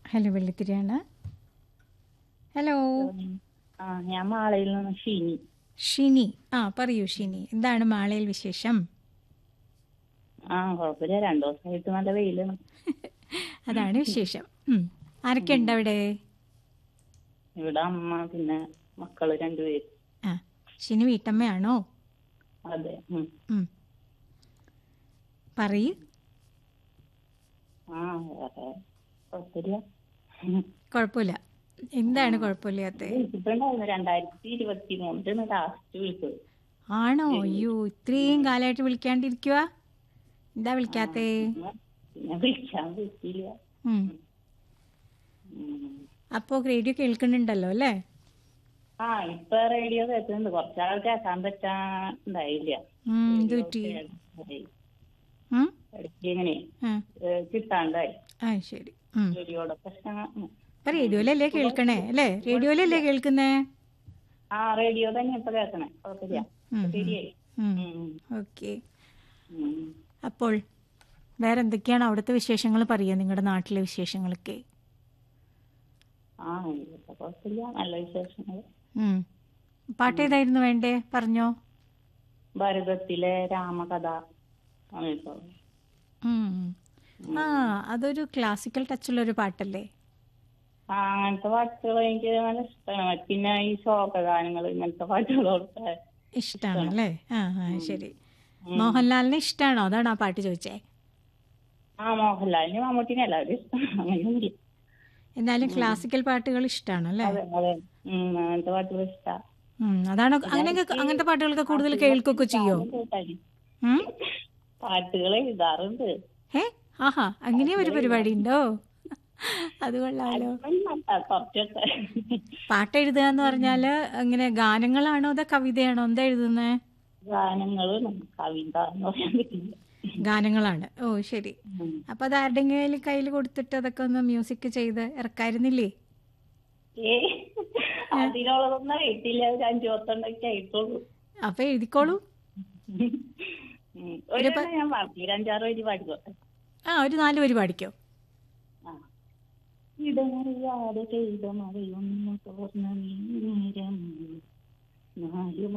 Hello വെള്ളിത്തിരിയാണ് hello ആ ഞാൻ മാളയിൽ നിന്ന് ഷീനി ഷിനി ആ പറയൂ ഷിനി എന്താണ് മാളയിൽ വിശേഷം ആ കുഴപ്പമില്ല രണ്ടു ദിവസമായിട്ട് നല്ല വെയിലാണ് അതാണ് വിശേഷം ഉം. ആരൊക്കെ ഉണ്ട് അവിടെ ഇവിടെ അമ്മ പിന്നെ മക്കള് രണ്ടുപേര് ആ ഷിനി വീട്ടമ്മയാണോ അതെ ഉം. ഉം. പറയൂ ആ വേറെ കുഴപ്പമില്ല കുഴപ്പമില്ല എന്താണ് കുഴപ്പമില്ലാത്ത വിളിച്ചിട്ടുണ്ടായിരുന്നു രണ്ടായിരത്തി ഇരുപത്തി മൂന്നിന് ലാസ്റ്റ് വിളിച്ചത് ആണോ അയ്യോ ഇത്രയും കാലമായിട്ട് വിളിക്കാണ്ടിരിക്കുക എന്താ വിളിക്കാത്തേ പിന്നെ വിളിക്കാൻ പറ്റിയില്ല ഉം. ഉം. അപ്പോ റേഡിയോ കേൾക്കുന്നുണ്ടല്ലോ അല്ലേ ആ ഇപ്പൊ റേഡിയോ കേൾക്കുന്നുണ്ട് കുറച്ചാൾ കേൾക്കാൻ പറ്റാണ്ടായില്ല ഉം, ഇത് പറ്റി ഇടയ്ക്ക് ഉം? ഇങ്ങനെ ആ, ഏ, കിട്ടാണ്ടായി ആ ശരി ഉം. റേഡിയോയുടെ പ്രശ്നങ്ങൾ ഉം. ഇപ്പൊ റേഡിയോയിലല്ലേ കേൾക്കണേ അല്ലേ റേഡിയോയിലല്ലേ കേൾക്കുന്നേ ആ റേഡിയോ തന്നെ ഇപ്പൊ കേൾക്കണേ കുഴപ്പമില്ല ഉം, ശരിയായി ഉം. ഉം. ഓക്കെ ഉം. അപ്പോൾ വേറെ എന്തൊക്കെയാണ് അവിടുത്തെ വിശേഷങ്ങൾ പറയുക നിങ്ങളുടെ നാട്ടിലെ വിശേഷങ്ങളൊക്കെ ആ ഇപ്പൊ കുഴപ്പമില്ല നല്ല വിശേഷങ്ങൾ ഉം. പാട്ട് ഏതായിരുന്നു വേണ്ടേ പറഞ്ഞോ ഭാരതത്തിലെ രാമകഥ അങ്ങനത്തെ ഉം. ആ അതൊരു ക്ലാസിക്കൽ ടച്ചുള്ള ഒരു പാട്ടല്ലേ ആ അങ്ങനത്തെ പാട്ടുകൾ എനിക്ക് നല്ല ഇഷ്ടമാണ് പിന്നെ ഈ ശോകഗാനങ്ങൾ ഇങ്ങനത്തെ പാട്ടുകളൊക്കെ ഇഷ്ടമാണ് അല്ലേ ആ ആ ശരി മോഹൻലാലിനെ ഇഷ്ടമാണോ അതാണ് ആ പാട്ട് ചോദിച്ചേ ആ മോഹൻലാലിന് മമ്മൂട്ടിനെ എല്ലാവരും ഇഷ്ടം അങ്ങനെയൊന്നുമില്ല എന്നാലും ക്ലാസിക്കൽ പാട്ടുകൾ ഇഷ്ടമാണ് അല്ലേ അതെ അതെ ഉം, അങ്ങനത്തെ പാട്ടുകൾ ഇഷ്ടാ ഉം. അതാണോ അങ്ങനെയൊക്കെ അങ്ങനത്തെ പാട്ടുകളൊക്കെ കൂടുതൽ കേൾക്കുകയൊക്കെ ചെയ്യോ കേട്ടാല്. ഉം? പാട്ടുകൾ എഴുതാറുണ്ട് ഏ ആഹാ അങ്ങനെ ഒരു പരിപാടി ഉണ്ടോ അത് കൊള്ളാലോ കുറച്ചൊക്കെ പാട്ട് എഴുതുക എന്ന് പറഞ്ഞാല് അങ്ങനെ ഗാനങ്ങളാണോ അതോ കവിതയാണോ എന്താ എഴുതുന്നേ ഗാനങ്ങളും കവിത എന്ന് പറയാൻ പറ്റില്ല ഗാനങ്ങളാണ് ഓ ശരി ഉം. അപ്പൊ അത് ആരുടെങ്കിലും കയ്യിൽ കൊടുത്തിട്ട് അതൊക്കെ ഒന്ന് മ്യൂസിക് ചെയ്ത് ഇറക്കായിരുന്നില്ലേ ഏ അതിനുള്ളതൊന്നും ആയിട്ടില്ല ഒരു അഞ്ചു പത്തൊണ്ടൊക്കെ ആയിട്ടുള്ളൂ അപ്പൊ എഴുതിക്കോളൂ ഉം. ഒരു എണ്ണം ഞാൻ പാടി ഒരു അഞ്ചാറ് വരി പാടിക്കോട്ടെ ആ ഒരു നാല് വരി പാടിക്കോ ആ ഇടമറിയാതെ പെയ്ത മഴയൊന്നു തോർന്ന നേരം നാലു